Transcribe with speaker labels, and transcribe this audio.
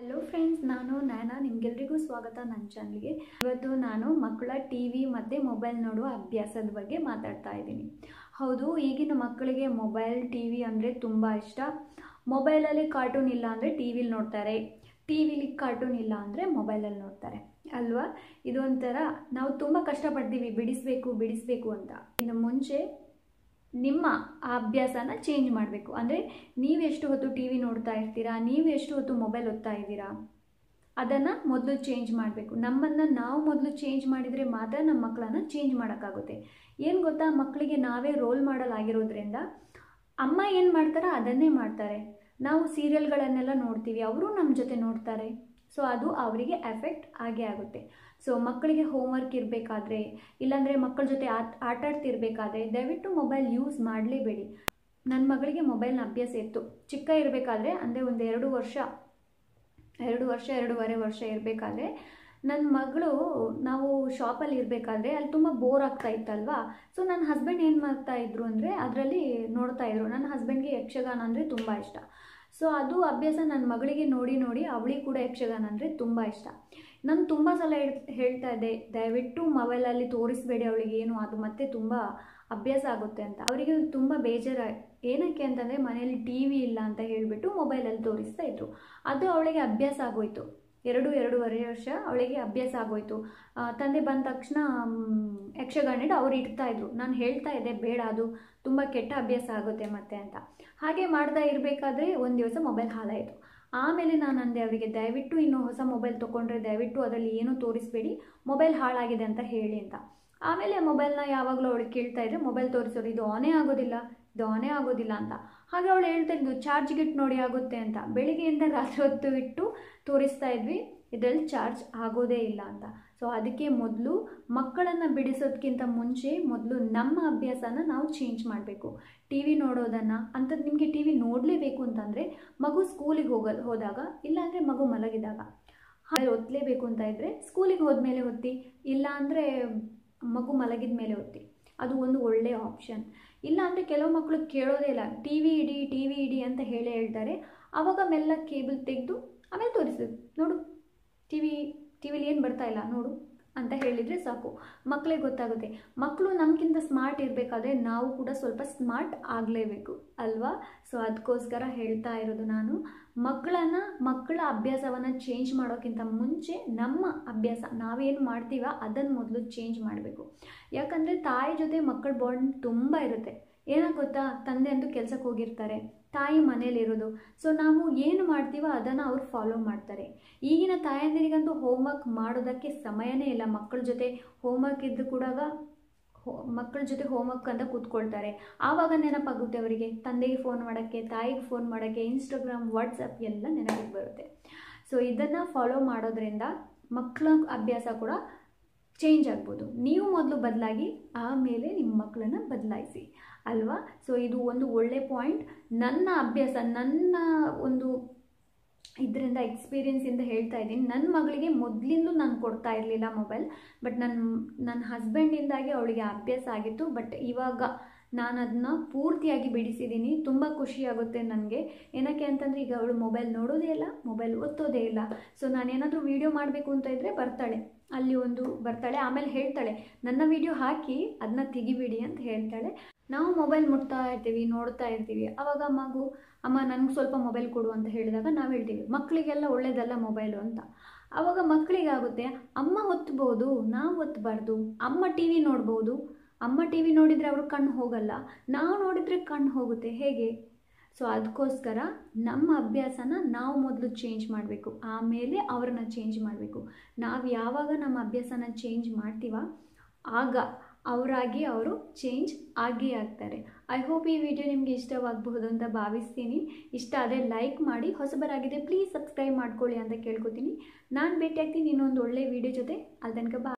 Speaker 1: hello friends ನಾನು ನಯನ ನಿಮ್ಗೆಲ್ರಿಗೂ ಸ್ವಾಗತ ನನ್ನ ಚಾನಲ್ಗೆ ಇವತ್ತು ನಾನು ಮಕ್ಕಳ ಟಿ ವಿ ಮತ್ತು ಮೊಬೈಲ್ ನೋಡುವ ಅಭ್ಯಾಸದ ಬಗ್ಗೆ ಮಾತಾಡ್ತಾ ಇದ್ದೀನಿ ಹೌದು ಈಗಿನ ಮಕ್ಕಳಿಗೆ ಮೊಬೈಲ್ ಟಿ ವಿ ಅಂದರೆ ತುಂಬ ಇಷ್ಟ ಮೊಬೈಲಲ್ಲಿ ಕಾರ್ಟೂನ್ ಇಲ್ಲ ಅಂದರೆ ಟಿ ವಿಲಿ ನೋಡ್ತಾರೆ ಟಿ ವಿಲಿ ಕಾರ್ಟೂನ್ ಇಲ್ಲ ಅಂದರೆ ಮೊಬೈಲಲ್ಲಿ ನೋಡ್ತಾರೆ ಅಲ್ವಾ ಇದೊಂಥರ ನಾವು ತುಂಬ ಕಷ್ಟಪಡ್ತೀವಿ ಬಿಡಿಸ್ಬೇಕು ಬಿಡಿಸ್ಬೇಕು ಅಂತ ಇನ್ನು ಮುಂಚೆ ನಿಮ್ಮ ಆ ಅಭ್ಯಾಸನ ಚೇಂಜ್ ಮಾಡಬೇಕು ಅಂದರೆ ನೀವು ಎಷ್ಟು ಹೊತ್ತು ಟಿ ವಿ ನೋಡ್ತಾ ಇರ್ತೀರಾ ನೀವು ಎಷ್ಟು ಹೊತ್ತು ಮೊಬೈಲ್ ಓದ್ತಾ ಇದ್ದೀರಾ ಅದನ್ನು ಮೊದಲು ಚೇಂಜ್ ಮಾಡಬೇಕು ನಮ್ಮನ್ನು ನಾವು ಮೊದಲು ಚೇಂಜ್ ಮಾಡಿದರೆ ಮಾತ್ರ ನಮ್ಮ ಮಕ್ಕಳನ್ನ ಚೇಂಜ್ ಮಾಡೋಕ್ಕಾಗುತ್ತೆ ಏನು ಗೊತ್ತಾ ಮಕ್ಕಳಿಗೆ ನಾವೇ ರೋಲ್ ಮಾಡಲ್ ಆಗಿರೋದ್ರಿಂದ ಅಮ್ಮ ಏನು ಮಾಡ್ತಾರೋ ಅದನ್ನೇ ಮಾಡ್ತಾರೆ ನಾವು ಸೀರಿಯಲ್ಗಳನ್ನೆಲ್ಲ ನೋಡ್ತೀವಿ ಅವರು ನಮ್ಮ ಜೊತೆ ನೋಡ್ತಾರೆ ಸೊ ಅದು ಅವರಿಗೆ ಎಫೆಕ್ಟ್ ಆಗೇ ಆಗುತ್ತೆ ಸೊ ಮಕ್ಕಳಿಗೆ ಹೋಮ್ವರ್ಕ್ ಇರಬೇಕಾದ್ರೆ ಇಲ್ಲಾಂದರೆ ಮಕ್ಕಳ ಜೊತೆ ಆಟ ಆಟ ಆಡ್ತಿರ್ಬೇಕಾದ್ರೆ ದಯವಿಟ್ಟು ಮೊಬೈಲ್ ಯೂಸ್ ಮಾಡಲೇಬೇಡಿ ನನ್ನ ಮಗಳಿಗೆ ಮೊಬೈಲ್ನ ಅಭ್ಯಾಸ ಇತ್ತು ಚಿಕ್ಕ ಇರಬೇಕಾದ್ರೆ ಅಂದರೆ ಒಂದು ಎರಡು ವರ್ಷ ಎರಡು ವರ್ಷ ಎರಡೂವರೆ ವರ್ಷ ಇರಬೇಕಾದ್ರೆ ನನ್ನ ಮಗಳು ನಾವು ಶಾಪಲ್ಲಿ ಇರಬೇಕಾದ್ರೆ ಅಲ್ಲಿ ತುಂಬ ಬೋರ್ ಆಗ್ತಾ ಇತ್ತಲ್ವಾ ಸೊ ನನ್ನ ಹಸ್ಬೆಂಡ್ ಏನು ಮಾಡ್ತಾ ಇದ್ರು ಅಂದರೆ ಅದರಲ್ಲಿ ನೋಡ್ತಾ ಇದ್ರು ನನ್ನ ಹಸ್ಬೆಂಡ್ಗೆ ಯಕ್ಷಗಾನ ಅಂದರೆ ತುಂಬ ಇಷ್ಟ ಸೊ ಅದು ಅಭ್ಯಾಸ ನನ್ನ ಮಗಳಿಗೆ ನೋಡಿ ನೋಡಿ ಅವಳಿಗೆ ಕೂಡ ಯಕ್ಷಗಾನ ಅಂದರೆ ತುಂಬ ಇಷ್ಟ ನಾನು ತುಂಬ ಸಲ ಹೇಳ್- ಹೇಳ್ತಾ ಇದ್ದೆ ದಯವಿಟ್ಟು ಮೊಬೈಲಲ್ಲಿ ತೋರಿಸ್ಬೇಡಿ ಅವಳಿಗೆ ಏನು ಅದು ಮತ್ತೆ ತುಂಬ ಅಭ್ಯಾಸ ಆಗುತ್ತೆ ಅಂತ ಅವರಿಗೆ ತುಂಬ ಬೇಜಾರ ಏನಕ್ಕೆ ಅಂತಂದರೆ ಮನೇಲಿ ಟಿ ವಿ ಇಲ್ಲ ಅಂತ ಹೇಳಿಬಿಟ್ಟು ಮೊಬೈಲಲ್ಲಿ ತೋರಿಸ್ತಾ ಇದ್ರು ಅದು ಅವಳಿಗೆ ಅಭ್ಯಾಸ ಆಗೋಯ್ತು ಎರಡು ಎರಡೂವರೆ ವರ್ಷ ಅವಳಿಗೆ ಅಭ್ಯಾಸ ಆಗೋಯ್ತು ಆ, ತಂದೆ ಬಂದ ತಕ್ಷಣ ಮ್, ಯಕ್ಷಗಾನ ಇಟ್ಟು ಅವ್ರು ಇಡ್ತಾ ಇದ್ರು ನಾನು ಹೇಳ್ತಾ ಇದ್ದೆ ಬೇಡ ಅದು ತುಂಬ ಕೆಟ್ಟ ಅಭ್ಯಾಸ ಆಗುತ್ತೆ ಮತ್ತೆ ಅಂತ ಹಾಗೆ ಮಾಡ್ತಾ ಇರಬೇಕಾದ್ರೆ ಒಂದು ದಿವಸ ಮೊಬೈಲ್ ಹಾಳಾಯಿತು ಆಮೇಲೆ ನಾನು ಅಂದೆ ಅವರಿಗೆ ದಯವಿಟ್ಟು ಇನ್ನು ಹೊಸ ಮೊಬೈಲ್ ತೊಗೊಂಡ್ರೆ ದಯವಿಟ್ಟು ಅದರಲ್ಲಿ ಏನೂ ತೋರಿಸ್ಬೇಡಿ ಮೊಬೈಲ್ ಹಾಳಾಗಿದೆ ಅಂತ ಹೇಳಿ ಅಂತ ಆಮೇಲೆ ಮೊಬೈಲ್ನ ಯಾವಾಗಲೂ ಅವಳು ಕೇಳ್ತಾ ಇದ್ರೆ ಮೊಬೈಲ್ ತೋರಿಸೋರು ಇದು ಆನೇ ಆಗೋದಿಲ್ಲ ಇದು ಆನೇ ಆಗೋದಿಲ್ಲ ಅಂತ ಹಾಗೆ ಅವಳು ಹೇಳ್ತಾ ಇದ್ದು ಚಾರ್ಜ್ಗೆ ಇಟ್ಟು ನೋಡಿ ಆಗುತ್ತೆ ಅಂತ ಬೆಳಿಗ್ಗೆಯಿಂದ ರಾತ್ರಿ ಹೊತ್ತು ಇಟ್ಟು ತೋರಿಸ್ತಾ ಇದ್ವಿ ಇದರಲ್ಲಿ ಚಾರ್ಜ್ ಆಗೋದೇ ಇಲ್ಲ ಅಂತ ಸೊ ಅದಕ್ಕೆ ಮೊದಲು ಮಕ್ಕಳನ್ನು ಬಿಡಿಸೋದಕ್ಕಿಂತ ಮುಂಚೆ ಮೊದಲು ನಮ್ಮ ಅಭ್ಯಾಸನ ನಾವು ಚೇಂಜ್ ಮಾಡಬೇಕು ಟಿ ವಿ ನೋಡೋದನ್ನು ಅಂಥದ್ದು ನಿಮಗೆ ಟಿ ವಿ ನೋಡಲೇಬೇಕು ಅಂತಂದರೆ ಮಗು ಸ್ಕೂಲಿಗೆ ಹೋಗೋ ಹೋದಾಗ ಇಲ್ಲಾಂದರೆ ಮಗು ಮಲಗಿದಾಗ ಹಾಗೆ ಒತ್ತಲೇಬೇಕು ಅಂತ ಇದ್ದರೆ ಸ್ಕೂಲಿಗೆ ಹೋದ್ಮೇಲೆ ಒತ್ತಿ ಇಲ್ಲ ಅಂದರೆ ಮಗು ಮಲಗಿದ ಮೇಲೆ ಒತ್ತಿ ಅದು ಒಂದು ಒಳ್ಳೆಯ ಆಪ್ಷನ್ ಇಲ್ಲ ಅಂದರೆ ಕೆಲವು ಮಕ್ಕಳು ಕೇಳೋದೇ ಇಲ್ಲ ಟಿ ವಿ ಇಡಿ ಟಿ ವಿ ಇಡಿ ಅಂತ ಹೇಳೇ ಹೇಳ್ತಾರೆ ಆವಾಗ ಮೆಲ್ಲ ಕೇಬಲ್ ತೆಗೆದು ಆಮೇಲೆ ತೋರಿಸೋದು ನೋಡು ಟಿ ವಿ ಟಿ ವಿಲಿ ಏನು ಬರ್ತಾ ಇಲ್ಲ ನೋಡು ಅಂತ ಹೇಳಿದರೆ ಸಾಕು ಮಕ್ಕಳಿಗೆ ಗೊತ್ತಾಗುತ್ತೆ ಮಕ್ಕಳು ನಮಗಿಂತ ಸ್ಮಾರ್ಟ್ ಇರಬೇಕಾದ್ರೆ ನಾವು ಕೂಡ ಸ್ವಲ್ಪ ಸ್ಮಾರ್ಟ್ ಆಗಲೇಬೇಕು ಅಲ್ವಾ ಸೊ ಅದಕ್ಕೋಸ್ಕರ ಹೇಳ್ತಾ ಇರೋದು ನಾನು ಮಕ್ಕಳನ್ನು ಮಕ್ಕಳ ಅಭ್ಯಾಸವನ್ನು ಚೇಂಜ್ ಮಾಡೋಕ್ಕಿಂತ ಮುಂಚೆ ನಮ್ಮ ಅಭ್ಯಾಸ ನಾವೇನು ಮಾಡ್ತೀವ ಅದನ್ನು ಮೊದಲು ಚೇಂಜ್ ಮಾಡಬೇಕು ಯಾಕಂದರೆ ತಾಯಿ ಜೊತೆ ಮಕ್ಕಳ ಬಾಂಡ್ ತುಂಬ ಇರುತ್ತೆ ಏನಾಗ ಗೊತ್ತಾ ತಂದೆ ಅಂತೂ ಕೆಲ್ಸಕ್ಕೆ ಹೋಗಿರ್ತಾರೆ ತಾಯಿ ಮನೇಲಿರೋದು ಸೊ ನಾವು ಏನು ಮಾಡ್ತೀವೋ ಅದನ್ನು ಅವ್ರು ಫಾಲೋ ಮಾಡ್ತಾರೆ ಈಗಿನ ತಾಯಂದಿರಿಗಂತೂ ಹೋಮ್ವರ್ಕ್ ಮಾಡೋದಕ್ಕೆ ಸಮಯನೇ ಇಲ್ಲ ಮಕ್ಕಳ ಜೊತೆ ಹೋಮ್ವರ್ಕ್ ಇದ್ದು ಕೂಡ ಹೋ ಮಕ್ಕಳ ಜೊತೆ ಹೋಮ್ವರ್ಕ್ ಅಂತ ಕೂತ್ಕೊಳ್ತಾರೆ ಆವಾಗ ನೆನಪಾಗುತ್ತೆ ಅವರಿಗೆ ತಂದೆಗೆ ಫೋನ್ ಮಾಡೋಕ್ಕೆ ತಾಯಿಗೆ ಫೋನ್ ಮಾಡೋಕ್ಕೆ ಇನ್ಸ್ಟಾಗ್ರಾಮ್ ವಾಟ್ಸಪ್ ಎಲ್ಲ ನೆನಪಿಗೆ ಬರುತ್ತೆ ಸೊ ಇದನ್ನು ಫಾಲೋ ಮಾಡೋದ್ರಿಂದ ಮಕ್ಕಳ ಅಭ್ಯಾಸ ಕೂಡ ಚೇಂಜ್ ಆಗ್ಬೋದು ನೀವು ಮೊದಲು ಬದಲಾಗಿ ಆಮೇಲೆ ನಿಮ್ಮ ಮಕ್ಕಳನ್ನ ಬದಲಾಯಿಸಿ ಅಲ್ವಾ ಸೊ ಇದು ಒಂದು ಒಳ್ಳೆ ಪಾಯಿಂಟ್ ನನ್ನ ಅಭ್ಯಾಸ ನನ್ನ ಒಂದು ಇದರಿಂದ ಎಕ್ಸ್ಪೀರಿಯೆನ್ಸಿಂದ ಹೇಳ್ತಾ ಇದ್ದೀನಿ ನನ್ನ ಮಗಳಿಗೆ ಮೊದಲಿಂದ ನಾನು ಕೊಡ್ತಾ ಇರಲಿಲ್ಲ ಮೊಬೈಲ್ ಬಟ್ ನನ್ನ ನನ್ನ ಹಸ್ಬೆಂಡಿಂದಾಗಿ ಅವಳಿಗೆ ಅಭ್ಯಾಸ ಆಗಿತ್ತು ಬಟ್ ಇವಾಗ ನಾನು ಅದನ್ನ ಪೂರ್ತಿಯಾಗಿ ಬಿಡಿಸಿದ್ದೀನಿ ತುಂಬ ಖುಷಿಯಾಗುತ್ತೆ ನನಗೆ ಏನಕ್ಕೆ ಅಂತಂದರೆ ಈಗ ಅವಳು ಮೊಬೈಲ್ ನೋಡೋದೇ ಇಲ್ಲ ಮೊಬೈಲ್ ಒತ್ತೋದೇ ಇಲ್ಲ ಸೊ ನಾನೇನಾದರೂ ವೀಡಿಯೋ ಮಾಡಬೇಕು ಅಂತ ಇದ್ದರೆ ಬರ್ತಾಳೆ ಅಲ್ಲಿ ಒಂದು ಬರ್ತಾಳೆ ಆಮೇಲೆ ಹೇಳ್ತಾಳೆ ನನ್ನ ವಿಡಿಯೋ ಹಾಕಿ ಅದನ್ನ ತೆಗಿಬಿಡಿ ಅಂತ ಹೇಳ್ತಾಳೆ ನಾವು ಮೊಬೈಲ್ ಮುಟ್ತಾ ಇರ್ತೀವಿ ನೋಡ್ತಾ ಇರ್ತೀವಿ ಆವಾಗ ಮಗು ಅಮ್ಮ ನನಗೆ ಸ್ವಲ್ಪ ಮೊಬೈಲ್ ಕೊಡು ಅಂತ ಹೇಳಿದಾಗ ನಾವು ಹೇಳ್ತೀವಿ ಮಕ್ಕಳಿಗೆಲ್ಲ ಒಳ್ಳೇದಲ್ಲ ಮೊಬೈಲು ಅಂತ ಆವಾಗ ಮಕ್ಕಳಿಗಾಗುತ್ತೆ ಅಮ್ಮ ಒತ್ಬೋದು ನಾವು ಒತ್ತಬಾರ್ದು ಅಮ್ಮ ಟಿ ವಿ ನೋಡ್ಬೋದು ಅಮ್ಮ ಟಿ ವಿ ನೋಡಿದರೆ ಅವ್ರ ಕಣ್ಣು ಹೋಗಲ್ಲ ನಾವು ನೋಡಿದರೆ ಕಣ್ಣು ಹೋಗುತ್ತೆ ಹೇಗೆ ಸೊ ಅದಕ್ಕೋಸ್ಕರ ನಮ್ಮ ಅಭ್ಯಾಸನ ನಾವು ಮೊದಲು ಚೇಂಜ್ ಮಾಡಬೇಕು ಆಮೇಲೆ ಅವ್ರನ್ನ ಚೇಂಜ್ ಮಾಡಬೇಕು ನಾವು ಯಾವಾಗ ನಮ್ಮ ಅಭ್ಯಾಸನ ಚೇಂಜ್ ಮಾಡ್ತೀವ ಆಗ ಅವರಾಗಿ ಅವರು ಚೇಂಜ್ ಆಗೇ ಆಗ್ತಾರೆ ಐ ಹೋಪ್ ಈ ವಿಡಿಯೋ ನಿಮಗೆ ಇಷ್ಟವಾಗಬಹುದು ಅಂತ ಭಾವಿಸ್ತೀನಿ ಇಷ್ಟ ಆದರೆ ಲೈಕ್ ಮಾಡಿ ಹೊಸಬರಾಗಿದೆ ಪ್ಲೀಸ್ ಸಬ್ಸ್ಕ್ರೈಬ್ ಮಾಡ್ಕೊಳ್ಳಿ ಅಂತ ಕೇಳ್ಕೊತೀನಿ ನಾನು ಭೇಟಿಯಾಗ್ತೀನಿ ಇನ್ನೊಂದು ಒಳ್ಳೆ ವಿಡಿಯೋ ಜೊತೆ ಅಲ್ಲಿ ತನಕ ಬಾ